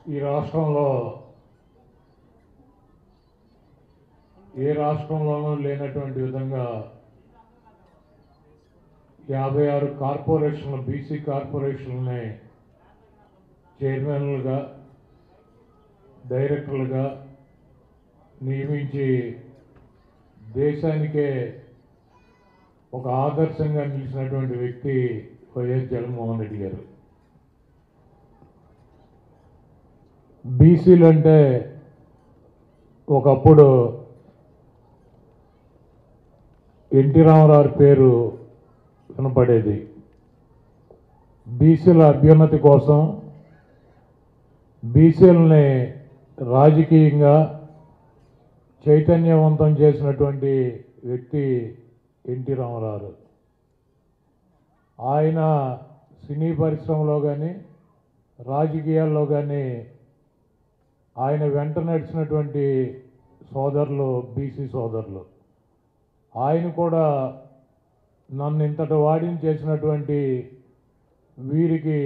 ఈ రాష్ట్రంలో ఏ రాష్ట్రంలోనూ లేనటువంటి విధంగా యాభై ఆరు కార్పొరేషన్లు బీసీ కార్పొరేషన్లని చైర్మన్లుగా డైరెక్టర్లుగా నియమించి దేశానికే ఒక ఆదర్శంగా నిలిచినటువంటి వ్యక్తి వైఎస్ జగన్మోహన్ రెడ్డి గారు బీసీలు అంటే ఒకప్పుడు ఎన్టీ రామారావు పేరు వినపడేది బీసీల అభ్యున్నతి కోసం బీసీలని రాజకీయంగా చైతన్యవంతం చేసినటువంటి వ్యక్తి ఎన్టీ రామారావు ఆయన సినీ పరిశ్రమలో కానీ రాజకీయాల్లో కానీ ఆయన వెంట నడిచినటువంటి సోదరులు బీసీ సోదరులు ఆయన కూడా నన్ను ఇంతటి వాడిని చేసినటువంటి వీరికి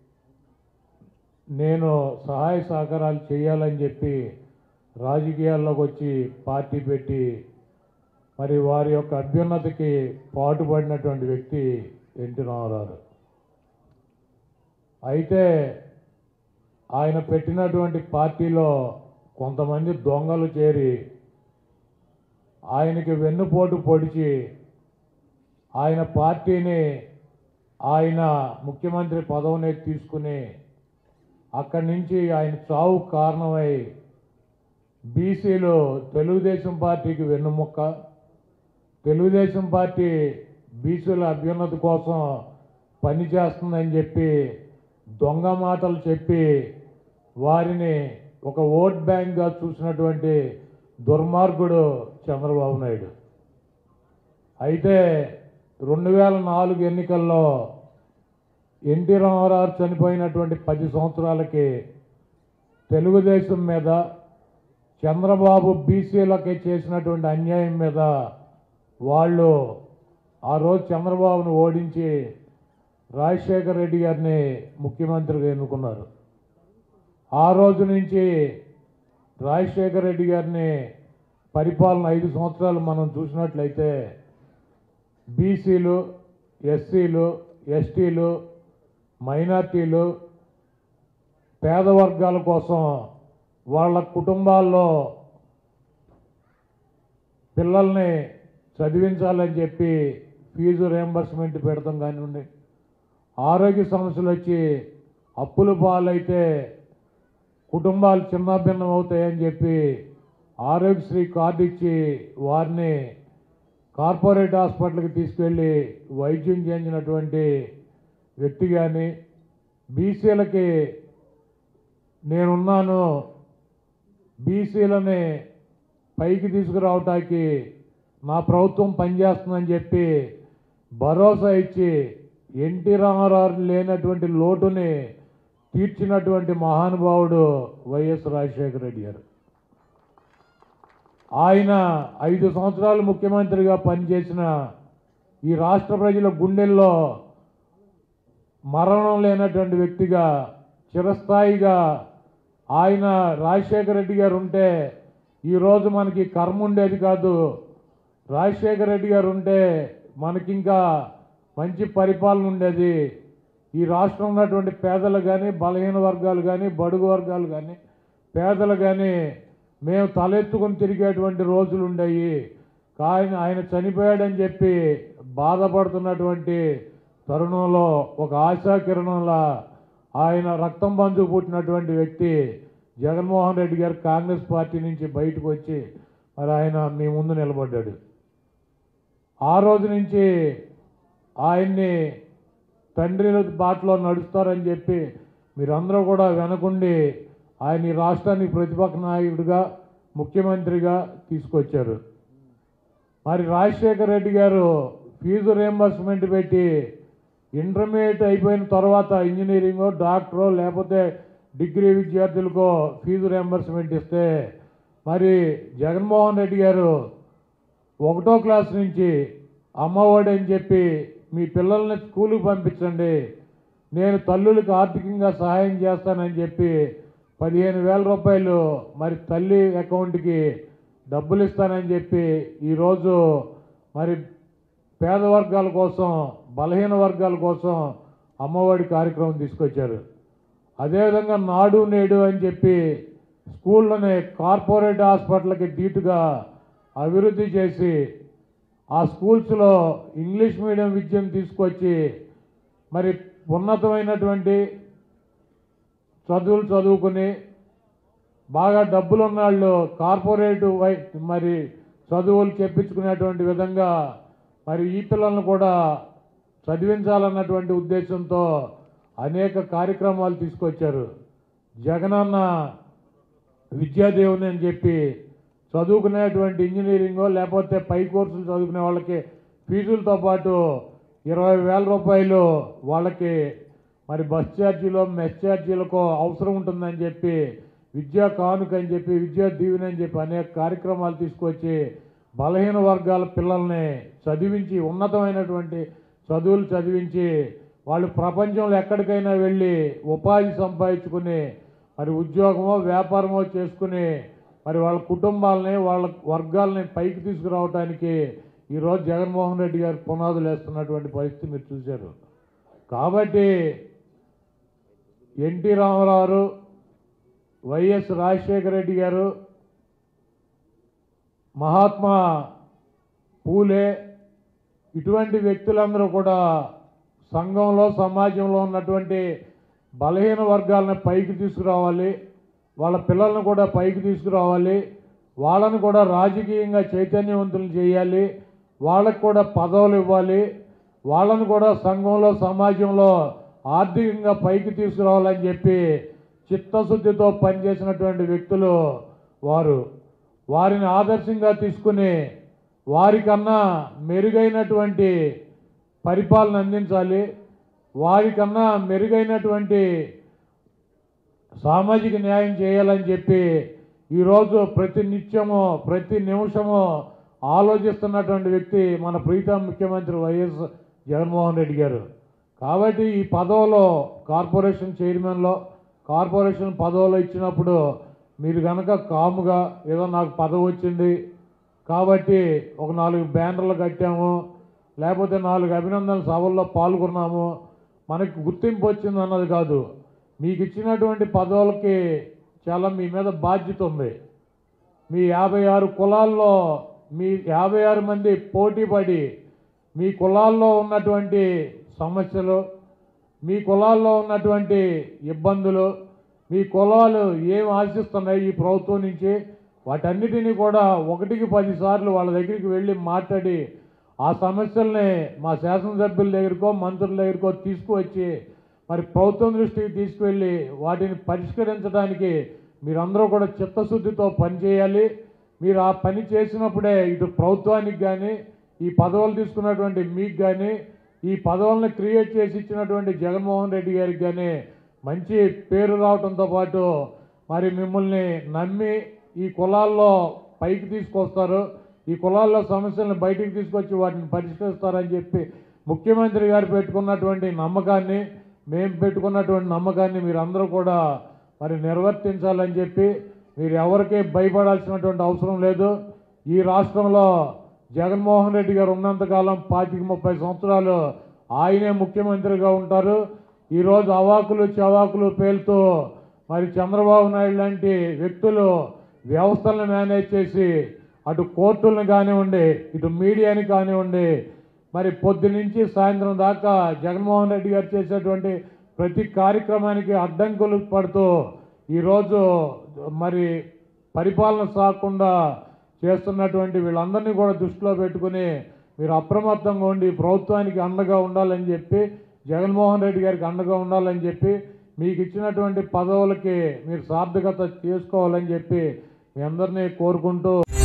నేను సహాయ సహకారాలు చేయాలని చెప్పి రాజకీయాల్లోకి వచ్చి పార్టీ పెట్టి మరి వారి యొక్క అభ్యున్నతికి పాటుపడినటువంటి వ్యక్తి ఎన్టీ రామారావు అయితే ఆయన పెట్టినటువంటి పార్టీలో కొంతమంది దొంగలు చేరి ఆయనకి వెన్నుపోటు పొడిచి ఆయన పార్టీని ఆయన ముఖ్యమంత్రి పదవిని తీసుకుని అక్కడి నుంచి ఆయన చావు కారణమై బీసీలు తెలుగుదేశం పార్టీకి వెన్నుముక్క తెలుగుదేశం పార్టీ బీసీల అభ్యున్నతి కోసం పనిచేస్తుందని చెప్పి దొంగ మాటలు చెప్పి వారిని ఒక ఓట్ బ్యాంక్గా చూసినటువంటి దుర్మార్గుడు చంద్రబాబు నాయుడు అయితే రెండు వేల నాలుగు ఎన్నికల్లో ఎన్టీ రామారావు చనిపోయినటువంటి పది సంవత్సరాలకి తెలుగుదేశం మీద చంద్రబాబు బీసీలకి చేసినటువంటి అన్యాయం మీద వాళ్ళు ఆ రోజు చంద్రబాబును ఓడించి రాజశేఖర్ రెడ్డి గారిని ముఖ్యమంత్రిగా ఎన్నుకున్నారు ఆ రోజు నుంచి రాజశేఖర్ రెడ్డి గారిని పరిపాలన ఐదు సంవత్సరాలు మనం చూసినట్లయితే బీసీలు ఎస్సీలు ఎస్టీలు మైనార్టీలు పేద వర్గాల కోసం వాళ్ళ కుటుంబాల్లో పిల్లల్ని చదివించాలని చెప్పి ఫీజు రియంబర్స్మెంట్ పెడతాం కానివ్వండి ఆరోగ్య సమస్యలు వచ్చి అప్పుల పాలైతే కుటుంబాలు చిన్నాభిన్నం అవుతాయని చెప్పి ఆరోగ్యశ్రీ కార్డు ఇచ్చి వారిని కార్పొరేట్ హాస్పిటల్కి తీసుకెళ్ళి వైద్యం చేయించినటువంటి వ్యక్తి కానీ బీసీలకి నేనున్నాను బీసీలని పైకి తీసుకురావటానికి నా ప్రభుత్వం పనిచేస్తుందని చెప్పి భరోసా ఇచ్చి ఎన్టీ రామారావు లేనటువంటి లోటుని తీర్చినటువంటి మహానుభావుడు వైఎస్ రాజశేఖర రెడ్డి గారు ఆయన ఐదు సంవత్సరాలు ముఖ్యమంత్రిగా పనిచేసిన ఈ రాష్ట్ర ప్రజల గుండెల్లో మరణం లేనటువంటి వ్యక్తిగా చిరస్థాయిగా ఆయన రాజశేఖర రెడ్డి గారు ఉంటే ఈరోజు మనకి కర్మ ఉండేది కాదు రాజశేఖర రెడ్డి గారు ఉంటే మనకింకా మంచి పరిపాలన ఉండేది ఈ రాష్ట్రం ఉన్నటువంటి పేదలు కానీ బలహీన వర్గాలు కానీ బడుగు వర్గాలు కానీ పేదలు కానీ మేము తలెత్తుకొని తిరిగేటువంటి రోజులు ఉండేవి కానీ ఆయన చనిపోయాడని చెప్పి బాధపడుతున్నటువంటి తరుణంలో ఒక ఆశా కిరణంలా ఆయన రక్తం బంధువు పుట్టినటువంటి వ్యక్తి జగన్మోహన్ రెడ్డి గారు కాంగ్రెస్ పార్టీ నుంచి బయటకు వచ్చి మరి ఆయన మీ ముందు నిలబడ్డాడు ఆ రోజు నుంచి ఆయన్ని తండ్రి బాటలో నడుస్తారని చెప్పి మీరందరూ కూడా వెనకుండి ఆయన ఈ రాష్ట్రానికి ప్రతిపక్ష నాయకుడిగా ముఖ్యమంత్రిగా తీసుకొచ్చారు మరి రాజశేఖర రెడ్డి గారు ఫీజు రియంబర్స్మెంట్ పెట్టి ఇంటర్మీడియట్ అయిపోయిన తర్వాత ఇంజనీరింగో డాక్టరో లేకపోతే డిగ్రీ విద్యార్థులకో ఫీజు రియంబర్స్మెంట్ ఇస్తే మరి జగన్మోహన్ రెడ్డి గారు ఒకటో క్లాస్ నుంచి అమ్మఒడి అని చెప్పి మీ పిల్లల్ని స్కూలుకి పంపించండి నేను తల్లులకు ఆర్థికంగా సహాయం చేస్తానని చెప్పి పదిహేను వేల రూపాయలు మరి తల్లి అకౌంట్కి డబ్బులు ఇస్తానని చెప్పి ఈరోజు మరి పేద వర్గాల కోసం బలహీన వర్గాల కోసం అమ్మఒడి కార్యక్రమం తీసుకొచ్చారు అదేవిధంగా నాడు నేడు అని చెప్పి స్కూళ్ళని కార్పొరేట్ హాస్పిటల్కి ధీటుగా అభివృద్ధి చేసి ఆ స్కూల్స్లో ఇంగ్లీష్ మీడియం విద్యను తీసుకొచ్చి మరి ఉన్నతమైనటువంటి చదువులు చదువుకుని బాగా డబ్బులు ఉన్నవాళ్ళు కార్పొరేట్ వై మరి చదువులు చెప్పించుకునేటువంటి విధంగా మరి ఈ పిల్లలను కూడా చదివించాలన్నటువంటి ఉద్దేశంతో అనేక కార్యక్రమాలు తీసుకొచ్చారు జగనన్న విద్యాదేవుని అని చెప్పి చదువుకునేటువంటి ఇంజనీరింగో లేకపోతే పై కోర్సులు చదువుకునే వాళ్ళకి ఫీజులతో పాటు ఇరవై వేల రూపాయలు వాళ్ళకి మరి బస్ ఛార్జీలో మెస్ ఛార్జీలకు అవసరం ఉంటుందని చెప్పి విద్యా కానుక అని చెప్పి విద్యా దీవెన అని చెప్పి అనేక కార్యక్రమాలు తీసుకొచ్చి బలహీన వర్గాల పిల్లల్ని చదివించి ఉన్నతమైనటువంటి చదువులు చదివించి వాళ్ళు ప్రపంచంలో ఎక్కడికైనా వెళ్ళి ఉపాధి సంపాదించుకుని మరి ఉద్యోగమో వ్యాపారమో చేసుకుని మరి వాళ్ళ కుటుంబాలని వాళ్ళ వర్గాలని పైకి తీసుకురావడానికి ఈరోజు జగన్మోహన్ రెడ్డి గారు పునాదులు వేస్తున్నటువంటి పరిస్థితి మీరు చూశారు కాబట్టి ఎన్టీ రామారావు వైఎస్ రాజశేఖర రెడ్డి గారు మహాత్మా పూలే ఇటువంటి వ్యక్తులందరూ కూడా సంఘంలో సమాజంలో ఉన్నటువంటి బలహీన వర్గాలను పైకి తీసుకురావాలి వాళ్ళ పిల్లలను కూడా పైకి తీసుకురావాలి వాళ్ళను కూడా రాజకీయంగా చైతన్యవంతులు చేయాలి వాళ్ళకు కూడా పదవులు ఇవ్వాలి వాళ్ళను కూడా సంఘంలో సమాజంలో ఆర్థికంగా పైకి తీసుకురావాలని చెప్పి చిత్తశుద్ధితో పనిచేసినటువంటి వ్యక్తులు వారు వారిని ఆదర్శంగా తీసుకుని వారికన్నా మెరుగైనటువంటి పరిపాలన అందించాలి వారికన్నా మెరుగైనటువంటి సామాజిక న్యాయం చేయాలని చెప్పి ఈరోజు ప్రతి నిత్యము ప్రతి నిమిషము ఆలోచిస్తున్నటువంటి వ్యక్తి మన ప్రీతం ముఖ్యమంత్రి వైఎస్ జగన్మోహన్ రెడ్డి గారు కాబట్టి ఈ పదవిలో కార్పొరేషన్ చైర్మన్లో కార్పొరేషన్ పదవిలో ఇచ్చినప్పుడు మీరు కనుక కాముగా ఏదో నాకు పదవి వచ్చింది కాబట్టి ఒక నాలుగు బ్యానర్లు కట్టాము లేకపోతే నాలుగు అభినందన సభల్లో పాల్గొన్నాము మనకి గుర్తింపు వచ్చింది అన్నది కాదు మీకు ఇచ్చినటువంటి పదవులకి చాలా మీ మీద బాధ్యత ఉంది మీ యాభై ఆరు కులాల్లో మీ యాభై ఆరు మంది పోటీ పడి మీ కులాల్లో ఉన్నటువంటి సమస్యలు మీ కులాల్లో ఉన్నటువంటి ఇబ్బందులు మీ కులాలు ఏం ఆశిస్తున్నాయి ఈ ప్రభుత్వం నుంచి వాటన్నిటినీ కూడా ఒకటికి పదిసార్లు వాళ్ళ దగ్గరికి వెళ్ళి మాట్లాడి ఆ సమస్యల్ని మా శాసనసభ్యుల దగ్గరకో మంత్రుల దగ్గరకో తీసుకువచ్చి మరి ప్రభుత్వం దృష్టికి తీసుకువెళ్ళి వాటిని పరిష్కరించడానికి మీరందరూ కూడా చిత్తశుద్ధితో పనిచేయాలి మీరు ఆ పని చేసినప్పుడే ఇటు ప్రభుత్వానికి కానీ ఈ పదవులు తీసుకున్నటువంటి మీకు కానీ ఈ పదవులను క్రియేట్ చేసి ఇచ్చినటువంటి జగన్మోహన్ రెడ్డి గారికి కానీ మంచి పేరు రావడంతో పాటు మరి మిమ్మల్ని నమ్మి ఈ కులాల్లో పైకి తీసుకొస్తారు ఈ కులాల్లో సమస్యలను బయటికి తీసుకొచ్చి వాటిని పరిష్కరిస్తారని చెప్పి ముఖ్యమంత్రి గారు పెట్టుకున్నటువంటి నమ్మకాన్ని మేము పెట్టుకున్నటువంటి నమ్మకాన్ని మీరందరూ కూడా మరి నిర్వర్తించాలని చెప్పి మీరు ఎవరికీ భయపడాల్సినటువంటి అవసరం లేదు ఈ రాష్ట్రంలో జగన్మోహన్ రెడ్డి గారు ఉన్నంతకాలం పాతిక ముప్పై సంవత్సరాలు ఆయనే ముఖ్యమంత్రిగా ఉంటారు ఈరోజు అవాకులు చవాకులు పేలుతూ మరి చంద్రబాబు నాయుడు లాంటి వ్యక్తులు వ్యవస్థలను మేనేజ్ చేసి అటు కోర్టులను కానివ్వండి ఇటు మీడియాని కానివ్వండి మరి పొద్దు నుంచి సాయంత్రం దాకా జగన్మోహన్ రెడ్డి గారు చేసేటువంటి ప్రతి కార్యక్రమానికి అడ్డంకులు పడుతూ ఈరోజు మరి పరిపాలన సాగకుండా చేస్తున్నటువంటి వీళ్ళందరినీ కూడా దృష్టిలో పెట్టుకుని మీరు అప్రమత్తంగా ఉండి ప్రభుత్వానికి అండగా ఉండాలని చెప్పి జగన్మోహన్ రెడ్డి గారికి అండగా ఉండాలని చెప్పి మీకు ఇచ్చినటువంటి పదవులకి మీరు సార్థకత చేసుకోవాలని చెప్పి మీ అందరినీ కోరుకుంటూ